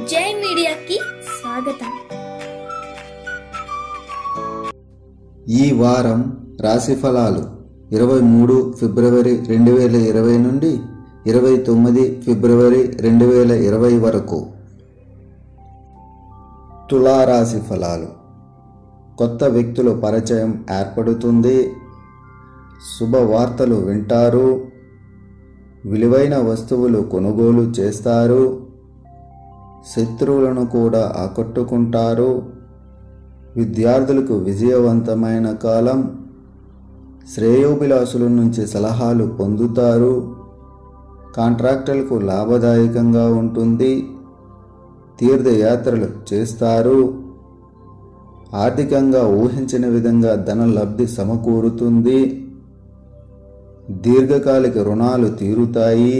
జై మీడియాకి స్వాగతం ఈ వారం రాశి ఫలాలు ఇరవై మూడు ఫిబ్రవరి రెండు వేల ఇరవై నుండి ఇరవై తొమ్మిది ఫిబ్రవరి రెండు వేల ఇరవై వరకు తులారాశి ఫలాలు కొత్త వ్యక్తుల పరిచయం ఏర్పడుతుంది శుభవార్తలు వింటారు విలువైన వస్తువులు కొనుగోలు చేస్తారు శత్రువులను కూడా ఆకట్టుకుంటారు విద్యార్థులకు విజయవంతమైన కాలం శ్రేయోభిలాషుల నుంచి సలహాలు పొందుతారు కాంట్రాక్టర్లకు లాభదాయకంగా ఉంటుంది తీర్థయాత్రలు చేస్తారు ఆర్థికంగా ఊహించిన విధంగా ధన లబ్ధి సమకూరుతుంది దీర్ఘకాలిక రుణాలు తీరుతాయి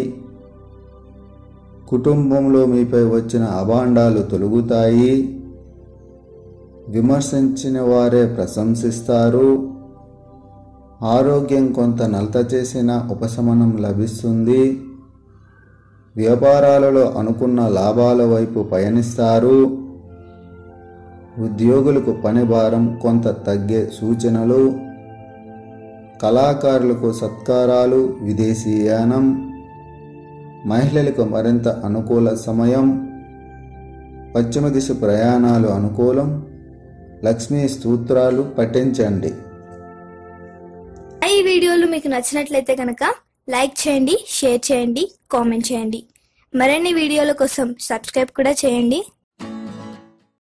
కుటుంబంలో మీపై వచ్చిన అభాండాలు తొలగుతాయి విమర్శించిన వారే ప్రశంసిస్తారు ఆరోగ్యం కొంత నలత చేసిన ఉపశమనం లభిస్తుంది వ్యాపారాలలో అనుకున్న లాభాల వైపు పయనిస్తారు ఉద్యోగులకు పని భారం కొంత తగ్గే సూచనలు కళాకారులకు సత్కారాలు విదేశీయానం మహిళలకు మరింత అనుకూల సమయం పశ్చిమ దిశ ప్రయాణాలు అనుకూలం లక్ష్మీ స్తోత్రాలు పఠించండి ఈ వీడియోలు మీకు నచ్చినట్లయితే కనుక లైక్ చేయండి షేర్ చేయండి కామెంట్ చేయండి మరిన్ని వీడియోల కోసం సబ్స్క్రైబ్ కూడా చేయండి